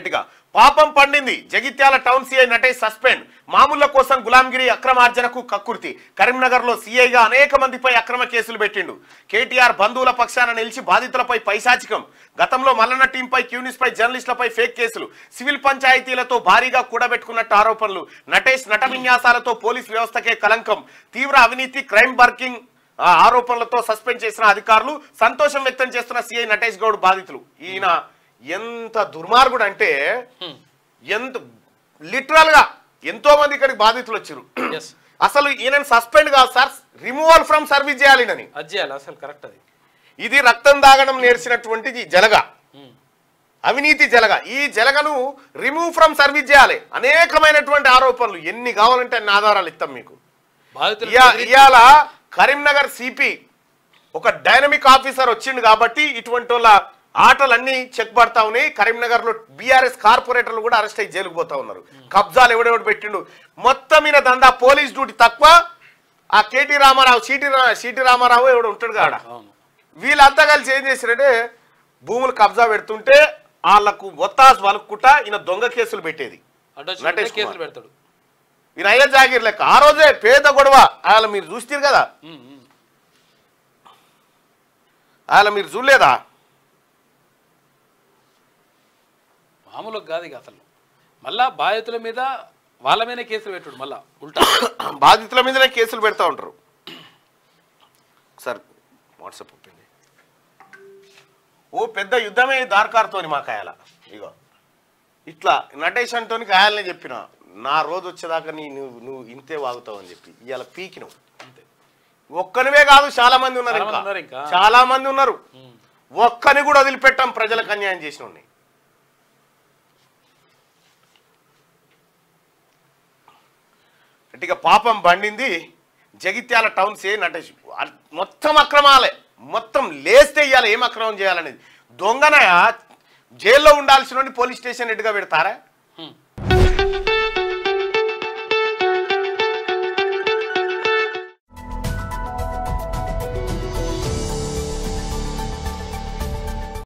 రైట్గా పాపం పండింది Jagtial town CI Natesh suspend మామూళ్ల కోసం గులాంగిరి అక్రమార్జనకు కక్కుర్తి కరీంనగర్ లో సీఐగా అనేక మందిపై అక్రమ కేసులు పెట్టిండు కేటీఆర్ బంధువుల పక్షాన నిలిచి బాధితులపై పైశాచికం గతంలో మల్లన్న టీంపై క్యూనిస్ పై జర్నలిస్టులపై ఫేక్ కేసులు సివిల్ పంచాయతీలతో భారీగా కూడబెట్టుకున్నట్టు ఆరోపణలు నటేష్ నట విన్యాసాలతో పోలీస్ వ్యవస్థకే కలంకం తీవ్ర అవినీతి క్రైమ్ బర్కింగ్ ఆ ఆరోపణలతో సస్పెండ్ చేసిన అధికారులు సంతోషం వ్యక్తం చేస్తున్న సిఐ నటేష్ గౌడ్ బాధితులు ఈయన ఎంత దుర్మార్గుడు అంటే ఎంత లిటరల్ గా ఎంతో మంది ఇక్కడికి బాధితులు వచ్చారు ఎస్ అసలు ఈయన సస్పెండ్ కాదు సార్ రిమూవల్ ఫ్రమ్ సర్వీస్ చేయాలి ఈయనని అది చేయాలి అసలు కరెక్ట్ అది ఇది రక్తం దాగడం నేర్చినటువంటిది జలగ అవినీతి జలగ ఈ జలగను రిమూవ్ ఫ్రమ్ సర్వీస్ చేయాలి అనేకమైనటువంటి ఆరోపణలు ఎన్ని కావాలంటే అన్ని ఆధారాలు ఇస్తాం మీకు బాధితులు ఇయా- ఇవాళ కరీంనగర్ సిపి ఒక డైనమిక్ ఆఫీసర్ వచ్చిండు కాబట్టి ఇటువంటి వాళ్ళ ఆటలన్నీ చెక్ పడతా ఉన్నాయి కరీంనగర్ లో బీఆర్ఎస్ కార్పొరేటర్లు కూడా అరెస్ట్ అయ్యి జైలుకు పోతా ఉన్నారు కబ్జాలు ఎవడెవడు పెట్టిండు మొత్తం మీద దందా పోలీస్ డ్యూటీ తక్కువ ఆ KT Ramarao city city Ramarao ఎవడు ఉంటాడు కాడ అవును వీళ్ళంతా కలిసి ఏం చేశారంటే భూములు కబ్జా పెడుతుంటే వాళ్ళకు ఒత్తాసు వలుక్కుంటా ఈయన దొంగ కేసులు పెట్టేది అడ్డొచ్చి నటేష్ కేసులు కుమార్. పెడతాడు ఈయన అయ్యే జాగిర్ లెక్క ఆ రోజే పేద గొడవ ఆయన మీరు చూస్తారు కదా ఉమ్, ఉమ్. ఆయన మీరు చూడలేదా మామూలుగా కాదు ఇక అసలు మళ్ళా బాధితుల మీద వాళ్ళ మీద కేసులు పెట్టుడు మళ్ళా ఉల్టా బాధితుల మీదనే కేసులు పెడతా ఉంటారు సార్ వాట్సాప్ ఒప్పింది ఓ పెద్ద యుద్ధమే దార్కార్తోని మా కాయాల ఇగో ఇట్లా నటేష్ అంటోని కాయాలనే చెప్పిన నా రోజు వచ్చేదాకా నీ నువ్వు నువ్వు ఇంతే వాగుతావు అని చెప్పి ఇవాళ పీకినవు అంతే ఒక్కనివే కాదు చాలా మంది ఉన్నారు చాలా మంది ఉన్నారు ఇంకా ఇంకా. చాలా మంది ఉన్నారు ఉమ్. ఒక్కని కూడా వదిలిపెట్టాం ప్రజలకు అన్యాయం చేసిన వాడిని. గట్టిగా పాపం బండింది జగిత్యాల టౌన్ సే నటేష్ అ- మొత్తం అక్రమాలే మొత్తం లేస్తే ఇవ్వాలి ఏం అక్రమం చేయాలనేది దొంగనయ జైల్లో ఉండాల్సిన పోలీస్ స్టేషన్ ఎటుగా పెడతారా